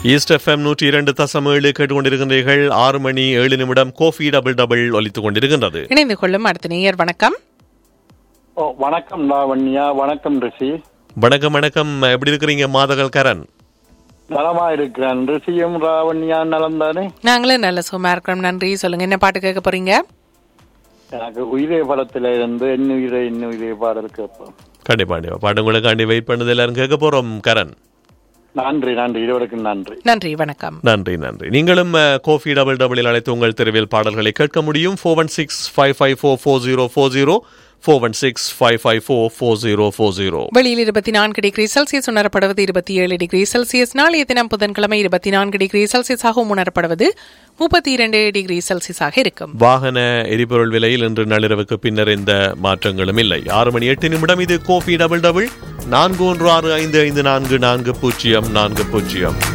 east FM நூற்றி இரண்டு தசம் ஏழு கேட்டுக்கொண்டிருக்கின்றீர்கள் ஆறு மணி ஏழு நிமிடம் கோஃபி டபுள் டபுள் ஒலித்துக் கொண்டிருக்கின்றது இணைந்து கொள்ளும் அடுத்த நேயர் வணக்கம் ஓ வணக்கம் லாவண்யா வணக்கம் ரிஷி வணக்கம் வணக்கம் எப்படி இருக்கிறீங்க மாதகல் கரண் நலமா இருக்கிறேன் ரிஷியும் ராவண்யா நலம் தானே நாங்களும் நல்ல சும்மா இருக்கிறோம் நன்றி சொல்லுங்க என்ன பாட்டு கேட்க போறீங்க எனக்கு உயிரே படத்துல இருந்து இன்னுயிரே இன்னுயிரே பாடல் கேட்போம் கண்டிப்பா கண்டிப்பா பாட்டுங்களுக்காண்டி வெயிட் பண்ணது எல்லாரும் கேட்க போறோம் கரண் நன்றி நன்றி இருவருக்கும் நன்றி நன்றி வணக்கம் நன்றி நன்றி நீங்களும் அஹ், கோஃபி டபுள் டபுளில் அழைத்து உங்கள் தெருவில் பாடல்களை கேட்க முடியும் four one six five five four four zero four zero four one six five five four four zero four zero வெளியில் இருபத்தி நான்கு டிகிரி செல்சியஸ் உணரப்படுவது இருபத்தி ஏழு டிகிரி செல்சியஸ் நாளைய தினம் புதன்கிழமை இருபத்தி நான்கு டிகிரி செல்சியஸாகவும் உணரப்படுவது முப்பத்தி இரண்டு டிகிரி செல்சியஸாக இருக்கும் வாகன எரிபொருள் விலையில் இன்று நள்ளிரவுக்கு பின்னர் எந்த மாற்றங்களும் இல்லை ஆறு மணி எட்டு நிமிடம் இது கோபி டபுள் டபுள் நான்கு ஒன்று ஆறு ஐந்து ஐந்து நான்கு நான்கு பூஜ்ஜியம் நான்கு பூஜ்ஜியம்